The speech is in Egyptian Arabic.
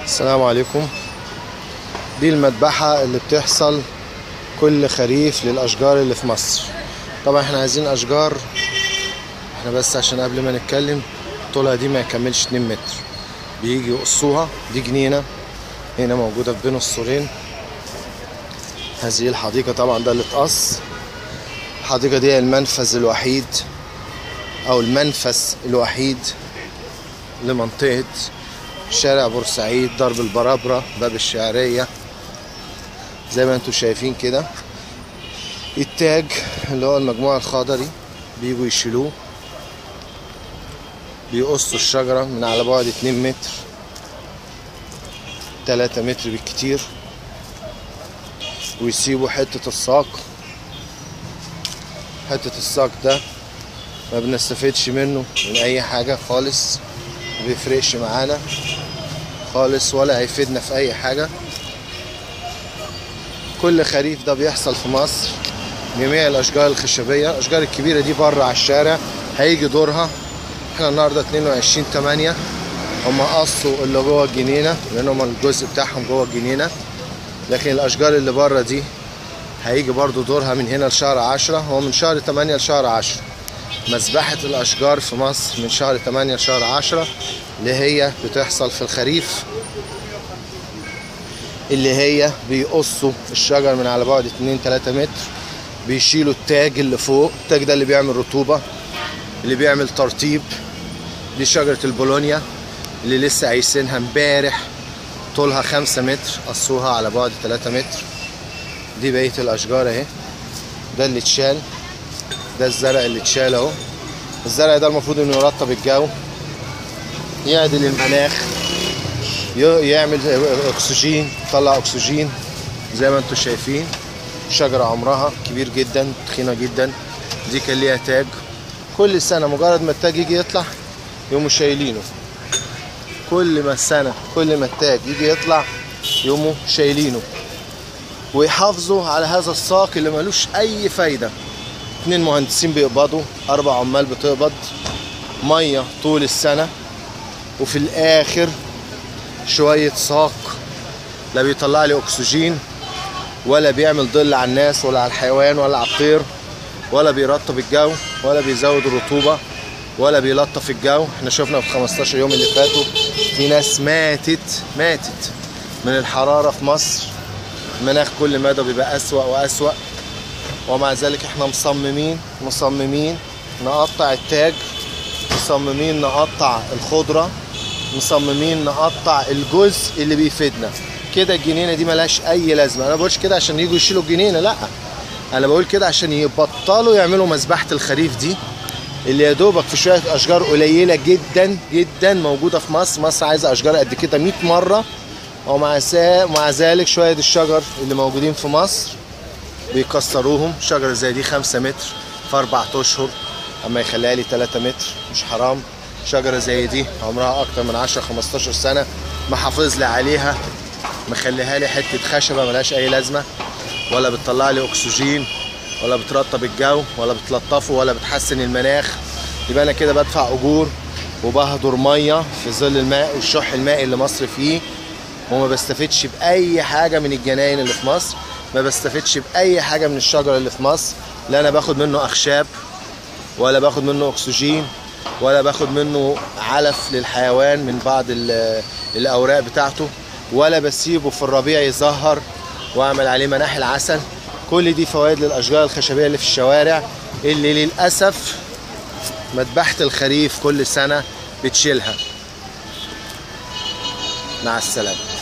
السلام عليكم دي المذبحة اللي بتحصل كل خريف للأشجار اللي في مصر طبعا احنا عايزين أشجار احنا بس عشان قبل ما نتكلم طولها دي ما يكملش 2 متر بيجي يقصوها دي جنينة هنا موجودة في بين السورين هذه الحديقة طبعا ده اللي اتقص الحديقة دي هي المنفذ الوحيد أو المنفذ الوحيد لمنطقة شارع بورسعيد درب البرابرة باب الشعرية زي ما انتم شايفين كده التاج اللي هو المجموع الخضري بيجوا يشيلوه بيقصوا الشجرة من على بعد 2 متر 3 متر بالكتير ويسيبوا حتة الساق حتة الساق ده ما بنستفدش منه من أي حاجة خالص ما بيفرقش معانا خالص ولا هيفيدنا في أي حاجة كل خريف ده بيحصل في مصر جميع الأشجار الخشبية الأشجار الكبيرة دي بره على الشارع هيجي دورها احنا النهارده 22 8 هم قصوا اللي جوه الجنينة لأن هم الجزء بتاعهم جوه الجنينة لكن الأشجار اللي بره دي هيجي برضو دورها من هنا لشهر 10 هو من شهر 8 لشهر 10 مذبحة الأشجار في مصر من شهر 8 لشهر 10 اللي هي بتحصل في الخريف اللي هي بيقصوا الشجر من على بعد 2 3 متر بيشيلوا التاج اللي فوق التاج ده اللي بيعمل رطوبة اللي بيعمل ترطيب دي شجرة البولونيا اللي لسه عايسينها امبارح طولها 5 متر قصوها على بعد 3 متر دي بقية الأشجار اهي ده اللي اتشال ده الزرع اللي اتشال اهو الزرع ده المفروض انه يرطب الجو يعدل المناخ يعمل اكسجين يطلع اكسجين زي ما انتم شايفين شجرة عمرها كبير جدا تخينة جدا دي كان ليها تاج كل سنة مجرد ما التاج يجي يطلع يقوموا شايلينه كل ما السنة كل ما التاج يجي يطلع يقوموا شايلينه ويحافظوا على هذا الساق اللي ملوش أي فايدة اتنين مهندسين بيقبضوا أربع عمال بتقبض مية طول السنة وفي الآخر شوية ساق لا بيطلع لي أكسجين ولا بيعمل ظل على الناس ولا على الحيوان ولا على الطير ولا بيرطب الجو ولا بيزود الرطوبة ولا بيلطف الجو احنا شفنا في 15 يوم اللي فاتوا في ناس ماتت ماتت من الحرارة في مصر المناخ كل مدى بيبقى أسوأ وأسوأ ومع ذلك احنا مصممين مصممين نقطع التاج مصممين نقطع الخضرة مصممين نقطع الجزء اللي بيفيدنا كده الجنينه دي ملهاش اي لازمه انا بقولش كده عشان يجوا يشيلوا الجنينه لا انا بقول كده عشان يبطلوا يعملوا مذبحه الخريف دي اللي يا دوبك في شويه اشجار قليله جدا جدا موجوده في مصر مصر عايزه اشجار قد كده 100 مره ومع مع ذلك شويه الشجر اللي موجودين في مصر بيكسروهم شجره زي دي 5 متر في اربع اشهر اما يخليها لي 3 متر مش حرام شجره زي دي عمرها اكتر من 10 15 سنه محافظ لي عليها مخليها لي حته خشبه ملهاش اي لازمه ولا بتطلع لي اكسجين ولا بترطب الجو ولا بتلطفه ولا بتحسن المناخ يبقى انا كده بدفع اجور وبهدر ميه في ظل الماء والشح المائي اللي مصر فيه وما بستفدش باي حاجه من الجناين اللي في مصر ما بستفدش باي حاجه من الشجر اللي في مصر لا انا باخد منه اخشاب ولا باخد منه اكسجين ولا باخد منه علف للحيوان من بعض الاوراق بتاعته ولا بسيبه في الربيع يزهر واعمل عليه مناحل عسل كل دي فوائد للاشجار الخشبيه اللي في الشوارع اللي للاسف مذبحه الخريف كل سنه بتشيلها مع السلامه